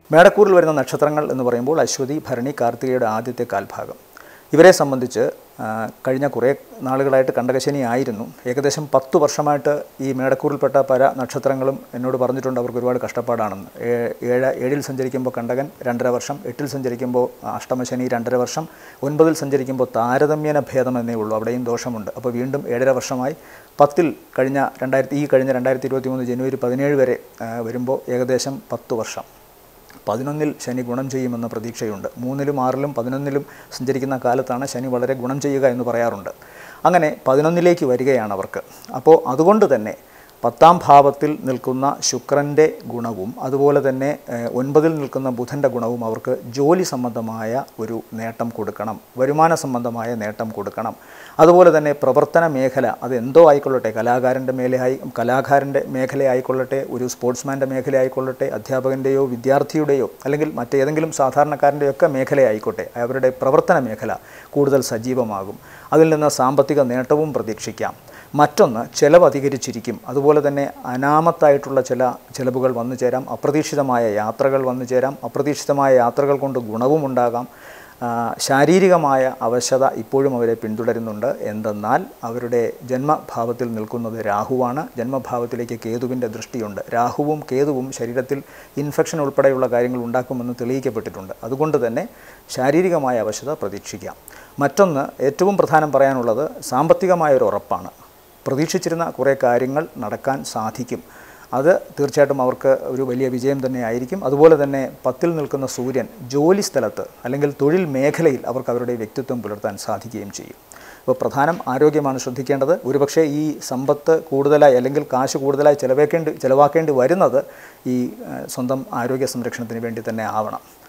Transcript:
മേടക്കൂറിൽ വരുന്ന നക്ഷത്രങ്ങൾ എന്ന് പറയുമ്പോൾ അശ്വതി ഭരണി കാർത്തികയുടെ ആദ്യത്തെ കാൽഭാഗം ഇവരെ സംബന്ധിച്ച് ആ, കഴിഞ്ഞ കുറേ നാളുകളായിട്ട് കണ്ടകശനി ആയിരുന്നു ഏകദേശം പത്ത് വർഷമായിട്ട് ഈ മേടക്കൂറിൽപ്പെട്ട പല നക്ഷത്രങ്ങളും എന്നോട് പറഞ്ഞിട്ടുണ്ട് അവർക്ക് ഒരുപാട് കഷ്ടപ്പാടാണെന്ന് ഏ- ഏഴ് ഏഴിൽ സഞ്ചരിക്കുമ്പോൾ കണ്ടകൻ രണ്ടര വർഷം എട്ടിൽ സഞ്ചരിക്കുമ്പോൾ അഷ്ടമശനി രണ്ടര വർഷം ഒൻപതിൽ സഞ്ചരിക്കുമ്പോൾ താരതമ്യേന ഭേദം എന്നേ ഉള്ളൂ അവിടെയും ദോഷമുണ്ട് അപ്പോൾ വീണ്ടും ഏഴര വർഷമായി പത്തിൽ കഴിഞ്ഞ രണ്ടായിരത്തി ഈ കഴിഞ്ഞ രണ്ടായിരത്തി ഇരുപത്തി മൂന്ന് ജനുവരി പതിനേഴ് വരെ ആ, വരുമ്പോൾ ഏകദേശം പത്ത് വർഷം പതിനൊന്നിൽ ശനി ഗുണം ചെയ്യുമെന്ന പ്രതീക്ഷയുണ്ട് മൂന്നിലും ആറിലും പതിനൊന്നിലും സഞ്ചരിക്കുന്ന കാലത്താണ് ശനി വളരെ ഗുണം ചെയ്യുക എന്ന് പറയാറുണ്ട് അങ്ങനെ പതിനൊന്നിലേക്ക് വരികയാണ് അവർക്ക് അപ്പോൾ അതുകൊണ്ട് തന്നെ പത്താം ഭാവത്തിൽ നിൽക്കുന്ന ശുക്രൻ്റെ ഗുണവും അതുപോലെ തന്നെ ഏഹ്, ഒൻപതിൽ നിൽക്കുന്ന ബുധൻ്റെ ഗുണവും അവർക്ക് ജോലി സംബന്ധമായ ഒരു നേട്ടം കൊടുക്കണം വരുമാന സംബന്ധമായ നേട്ടം കൊടുക്കണം അതുപോലെ തന്നെ പ്രവർത്തന മേഖല അത് എന്തോ ആയിക്കൊള്ളട്ടെ കലാകാരൻ്റെ മേഖലയായി കലാകാരൻ്റെ മേഖലയായിക്കൊള്ളട്ടെ ഒരു സ്പോർട്സ്മാൻ്റെ മേഖലയായിക്കൊള്ളട്ടെ അധ്യാപകൻ്റെയോ വിദ്യാർത്ഥിയുടെയോ അല്ലെങ്കിൽ മറ്റേതെങ്കിലും സാധാരണക്കാരൻ്റെയോ ഒക്കെ മേഖലയായിക്കോട്ടെ അവരുടെ പ്രവർത്തന മേഖല കൂടുതൽ സജീവമാകും അതിൽ നിന്ന് സാമ്പത്തിക നേട്ടവും പ്രതീക്ഷിക്കാം മറ്റൊന്ന് ചിലവ് അധികരിച്ചിരിക്കും അതുപോലെ തന്നെ അനാമത്തായിട്ടുള്ള ചില ചിലവുകൾ വന്നു ചേരാം അപ്രതീക്ഷിതമായ യാത്രകൾ വന്നു ചേരാം അപ്രതീക്ഷിതമായ യാത്രകൾ കൊണ്ട് ഗുണവും ഉണ്ടാകാം ആ, ശാരീരികമായ അവശത ഇപ്പോഴും അവരെ പിന്തുടരുന്നുണ്ട് എന്തെന്നാൽ അവരുടെ ജന്മഭാവത്തിൽ നിൽക്കുന്നത് രാഹുവാണ് ജന്മഭാവത്തിലേക്ക് കേതുവിൻ്റെ ദൃഷ്ടിയുണ്ട് രാഹുവും കേതുവും ശരീരത്തിൽ ഇൻഫെക്ഷൻ ഉൾപ്പെടെയുള്ള കാര്യങ്ങൾ ഉണ്ടാക്കുമെന്ന് തെളിയിക്കപ്പെട്ടിട്ടുണ്ട് അതുകൊണ്ട് തന്നെ ശാരീരികമായ അവശത പ്രതീക്ഷിക്കാം മറ്റൊന്ന് ഏറ്റവും പ്രധാനം പറയാനുള്ളത് സാമ്പത്തികമായ ഒരു ഉറപ്പാണ് പ്രതീക്ഷിച്ചിരുന്ന കുറേ കാര്യങ്ങൾ നടക്കാൻ സാധിക്കും അത് തീർച്ചയായിട്ടും അവർക്ക് ഒരു വലിയ വിജയം തന്നെ ആയിരിക്കും അതുപോലെ തന്നെ പത്തിൽ നിൽക്കുന്ന സൂര്യൻ ജോലി സ്ഥലത്ത് അല്ലെങ്കിൽ തൊഴിൽ മേഖലയിൽ അവർക്ക് അവരുടെ വ്യക്തിത്വം പുലർത്താൻ സാധിക്കുകയും ചെയ്യും അപ്പോൾ പ്രധാനം ആരോഗ്യമാണ് ശ്രദ്ധിക്കേണ്ടത് ഒരുപക്ഷെ ഈ സമ്പത്ത് കൂടുതലായി അല്ലെങ്കിൽ കാശ് കൂടുതലായി ചിലവേക്കേണ്ടി ചിലവാക്കേണ്ടി വരുന്നത് ഈ ഏഹ്, സ്വന്തം ആരോഗ്യ സംരക്ഷണത്തിന് വേണ്ടി തന്നെ ആവണം